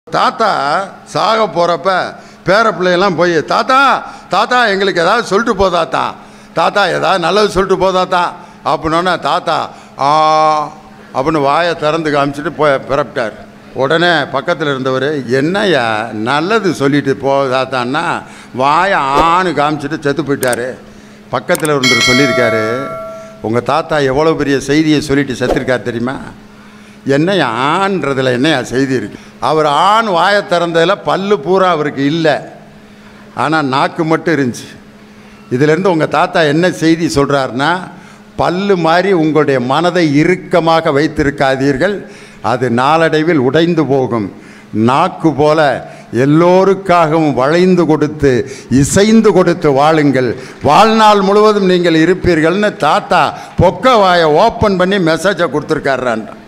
தாத்தா சாக போகிறப்ப பேர பிள்ளையெல்லாம் போய் தாத்தா தாத்தா எங்களுக்கு ஏதாவது சொல்லிட்டு போ தாத்தா தாத்தா ஏதாவது நல்லது சொல்லிட்டு போ தாத்தா அப்படின்னோடனே தாத்தா ஆ அப்படின்னு வாயை திறந்து காமிச்சிட்டு போய் பிறப்பிட்டார் உடனே பக்கத்தில் இருந்தவர் என்னய்யா நல்லது சொல்லிட்டு போ தாத்தான்னா வாயை ஆணு காமிச்சிட்டு செத்து போயிட்டாரு பக்கத்தில் இருந்தவர் சொல்லியிருக்காரு உங்கள் தாத்தா எவ்வளோ பெரிய செய்தியை சொல்லிட்டு செத்துருக்கார் தெரியுமா என்னையா ஆன்றதில் என்னையா செய்தி இருக்கு அவர் ஆண் வாயை திறந்ததில் பல்லு பூரா அவருக்கு இல்லை ஆனால் நாக்கு மட்டும் இருந்துச்சு இதிலேருந்து உங்கள் தாத்தா என்ன செய்தி சொல்கிறாருன்னா பல்லு மாதிரி உங்களுடைய மனதை இறுக்கமாக வைத்திருக்காதீர்கள் அது நாளடைவில் உடைந்து போகும் நாக்கு போல எல்லோருக்காகவும் வளைந்து கொடுத்து இசைந்து கொடுத்து வாழுங்கள் வாழ்நாள் முழுவதும் நீங்கள் இருப்பீர்கள்னு தாத்தா பொக்க வாயை ஓப்பன் பண்ணி மெசேஜை கொடுத்துருக்காருறான்